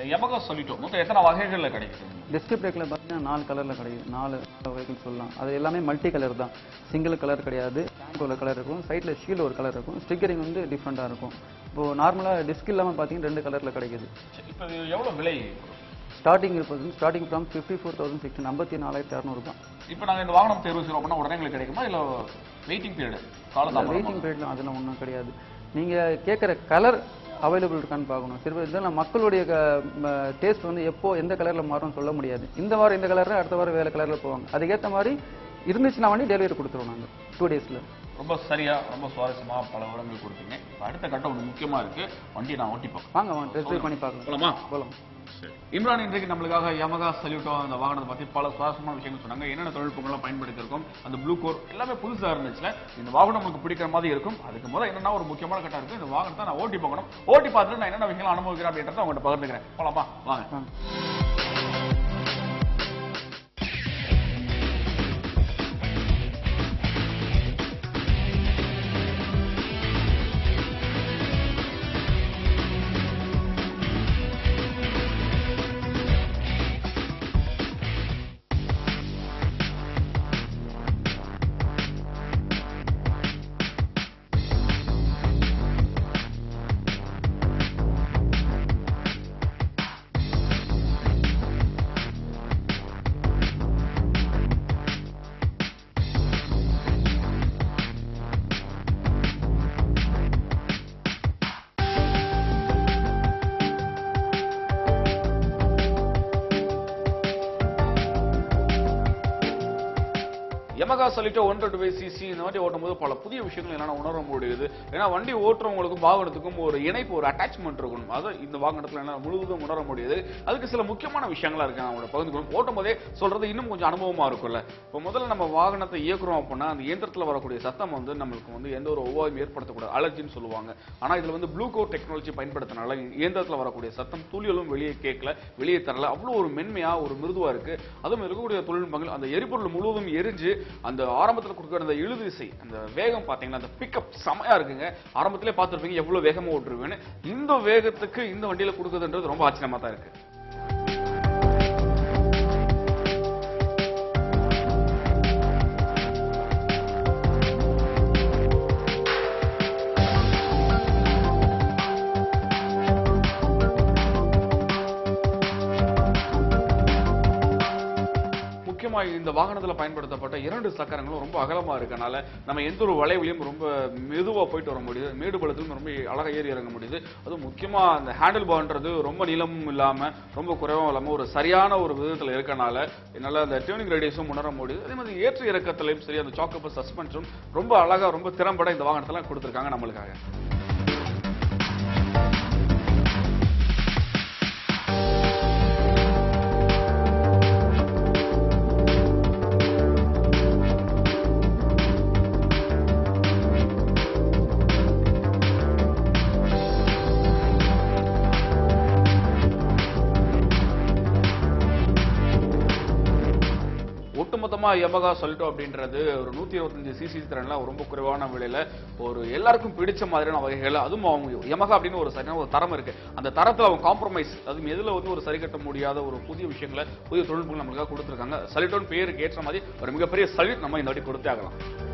Yamaha சொல்லிட்டோம் மொத்தம் எத்தனை வகைகள்ல கிடைக்குது டிஸ்க் பிரேக்கில் பார்த்தீங்கன்னா நாலு கலரில் கிடைக்குது நாலு வெஹிக்கிள் சொல்லலாம் அது எல்லாமே மல்டி கலர் தான் சிங்கிள் கலர் கிடையாது டேங்க் ஒரு கலர் இருக்கும் சைடில் ஷீல் ஒரு கலர் இருக்கும் ஸ்டிக்கரிங் வந்து டிஃப்ரெண்ட்டாக இருக்கும் இப்போது நார்மலாக டிஸ்க் இல்லாமல் பார்த்தீங்கன்னா ரெண்டு கலரில் கிடைக்குது சரி, இப்ப இது எவ்வளவு விலை ஸ்டார்டிங் இருப்பது starting from fifty four thousand sixteen ஐம்பத்தி நாலாயிரத்தி இரநூறுபா இப்ப நாங்க இந்த வாகனம் தேர்வு செய்யறோம் அப்படின்னா உடனே எங்களுக்கு கிடைக்குமா இல்ல வெயிட்டிங் பீரியட் காலதாமதம் வெயிட்டிங் பீரியட்லாம் அதெல்லாம் ஒன்றும் கிடையாது நீங்கள் கேட்குற கலர் அவைலபிள் இருக்கான்னு பார்க்கணும் சரி இதெல்லாம் மக்களுடைய டேஸ்ட் வந்து எப்போ எந்த கலரில் மாறும்னு சொல்ல முடியாது இந்த வாரம் இந்த கலரில் அடுத்த வாரம் வேறு கலரில் போவாங்க அதுக்கேற்ற மாதிரி இருந்துச்சுன்னா வண்டி டெலிவரி கொடுத்துருவோம் நாங்கள் டூ டேஸில் ரொம்ப சரியா ரொம்ப சுவாரஸ்யமா பல விவரங்கள் கொடுத்தீங்க இப்ப அடுத்த கட்டம் ஒண்ணு முக்கியமா இருக்கு வண்டியை நான் ஓட்டி பார்க்கணும் வாங்க வாங்க டெஸ்ட் ட்ரைவ் பண்ணி பார்க்கலாம் போலாமா போகலாம் இம்ரான் இன்றைக்கு நம்மளுக்காக யமகா சல்யூட்டோ அந்த வாகனத்தை பத்தி பல சுவாரஸ்யமான விஷயங்கள் சொன்னாங்க என்னென்ன தொழில்நுட்பங்கள்லாம் பயன்படுத்தி இருக்கோம் அந்த ப்ளூ கோர் எல்லாமே புதுசா இருந்துச்சுல இந்த வாகனம் நமக்கு பிடிக்கிற மாதிரி இருக்கும் அதுக்கு முதல்ல என்னன்னா ஒரு முக்கியமான கட்டம் இருக்கு இந்த வாகனத்தை நான் ஓட்டி பார்க்கணும் ஓட்டி பார்த்துட்டு நான் என்னென்ன விஷயங்கள் அனுபவிக்கிறேன் அப்படின்றத உங்கள்கிட்ட பகிர்ந்துக்கிறேன் போலாமா வாங்க வாங்க யமகா சொல்லிட்டு ஒன் டுவெண்ட்டி ஃபைவ் சிசி இந்த மாதிரி ஓட்டும் போது பல புதிய விஷயங்கள் என்னால உணர முடியுது ஏன்னா வண்டி ஓட்டுறவங்களுக்கும் வாகனத்துக்கும் ஒரு இணைப்பு ஒரு அட்டாச்மெண்ட் இருக்கணும் அதை இந்த வாகனத்துல என்னால முழுவதும் உணர முடியுது அதுக்கு சில முக்கியமான விஷயங்களா இருக்கு நான் உங்களோட பகிர்ந்து ஓட்டும் போதே சொல்றது இன்னும் கொஞ்சம் அனுபவமா இருக்கும்ல இப்போ முதல்ல நம்ம வாகனத்தை இயக்குறோம் அப்படின்னா அந்த இயந்திரத்துல வரக்கூடிய சத்தம் வந்து நம்மளுக்கு வந்து எந்த ஒரு உபாயம் ஏற்படுத்தக்கூடாது அலர்ஜின்னு சொல்லுவாங்க ஆனா இதுல வந்து ப்ளூ கோட் டெக்னாலஜி பயன்படுத்தினால இயந்திரத்துல வரக்கூடிய சத்தம் துளிகளும் வெளியே கேட்கல வெளியே தரல அவ்வளவு ஒரு மென்மையா ஒரு மிருதுவா இருக்கு அதுவும் இருக்கக்கூடிய தொழில்நுட்பங்கள் அந்த எரிபொருள் முழுவதும் எரிஞ்சு அந்த ஆரம்பத்துல கொடுக்குற அந்த இழுதிசை அந்த வேகம் பாத்தீங்கன்னா அந்த பிக்கப் செமையா இருக்குங்க ஆரம்பத்திலே பார்த்திருப்பீங்க எவ்வளவு வேகமா ஓட்டுருவேன்னு இந்த வேகத்துக்கு இந்த வண்டியில கொடுக்குதுன்றது ரொம்ப ஆச்சரியமா தான் இருக்கு முக்கியமா இந்த வாகனத்துல பயன்படுத்தப்பட்ட இரண்டு சக்கரங்களும் ரொம்ப அகலமா இருக்கனால நம்ம எந்த ஒரு வளைவுலையும் ரொம்ப மெதுவா போயிட்டு வர முடியுது மேடு பள்ளத்திலும் ரொம்ப அழகா ஏறி இறங்க முடியுது அதுவும் முக்கியமா அந்த ஹேண்டில் பார்ன்றது ரொம்ப நீளமும் இல்லாம ரொம்ப குறைவும் இல்லாம ஒரு சரியான ஒரு விதத்துல இருக்கனால என்னால அந்த டியூனிங் ரேடியஸும் உணர முடியுது அதே மாதிரி ஏற்ற இறக்கத்திலையும் சரி அந்த சாக்கப் சஸ்பென்ஷன் ரொம்ப அழகா ரொம்ப திறம்பட இந்த வாகனத்துல கொடுத்திருக்காங்க நம்மளுக்காக ஒட்டுமொத்தமா யமகா சொல்லிட்டோம் அப்படின்றது ஒரு நூத்தி இருபத்தஞ்சு சிசி திறன்ல ரொம்ப குறைவான விலையில ஒரு எல்லாருக்கும் பிடிச்ச மாதிரியான வகைகள் அதுவும் அவங்க யமகா அப்படின்னு ஒரு சரியான ஒரு தரம் இருக்கு அந்த தரத்துல அவங்க காம்ப்ரமைஸ் அதுவும் எதுல வந்து ஒரு சரி கட்ட முடியாத ஒரு புதிய விஷயங்களை புதிய தொழில்நுட்பங்கள் நம்மளுக்காக கொடுத்துருக்காங்க சலிட்டோன் பேருக்கு ஏற்ற மாதிரி ஒரு மிகப்பெரிய சல்யூட் நம்ம இந்த வாட்டி கொடுத்தே ஆகலாம்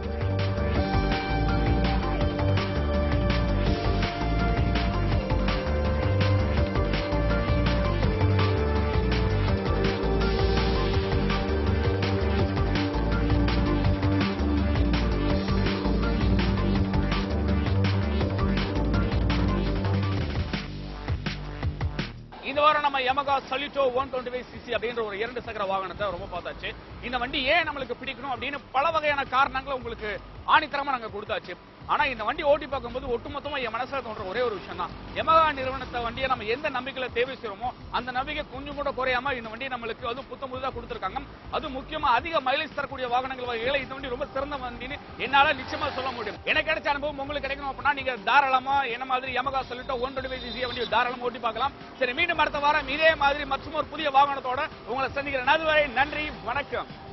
இந்த வாரம் நம்ம Yamaha Salito 125 சிசி அப்படின்ற ஒரு இரண்டு சக்கர வாகனத்தை ரொம்ப பார்த்தாச்சு இந்த வண்டி ஏன் நம்மளுக்கு பிடிக்கணும் அப்படின்னு பல வகையான காரணங்களை உங்களுக்கு ஆணித்தரமா நாங்க கொடுத்தாச்சு ஆனா இந்த வண்டி ஓட்டி பார்க்கும்போது ஒட்டுமொத்தமா என் மனசுல தோன்ற ஒரே ஒரு விஷயம் தான் Yamaha நிறுவனத்தை வண்டியை நம்ம எந்த நம்பிக்கையில தேவை செய்யறோமோ அந்த நம்பிக்கை கொஞ்சம் கூட குறையாம இந்த வண்டி நம்மளுக்கு வந்து புத்தம் புதுதா கொடுத்துருக்காங்க அது முக்கியமா அதிக மைலேஜ் தரக்கூடிய வாகனங்கள் வகையில இந்த வண்டி ரொம்ப சிறந்த வண்டின்னு என்னால நிச்சயமா சொல்ல முடியும் எனக்கு கிடைச்ச அனுபவம் உங்களுக்கு கிடைக்கணும் அப்படின்னா நீங்க தாராளமா என்ன மாதிரி Yamaha Salito 125 சிசி வண்டி தாராளமா ஓட்டி பார்க்கலாம் சரி மீண்டும் அடுத்த வாரம் இதே மாதிரி மற்றும் ஒரு புதிய வாகனத்தோட உங்களை சந்திக்கிறேன் அதுவரை நன்றி வணக்கம்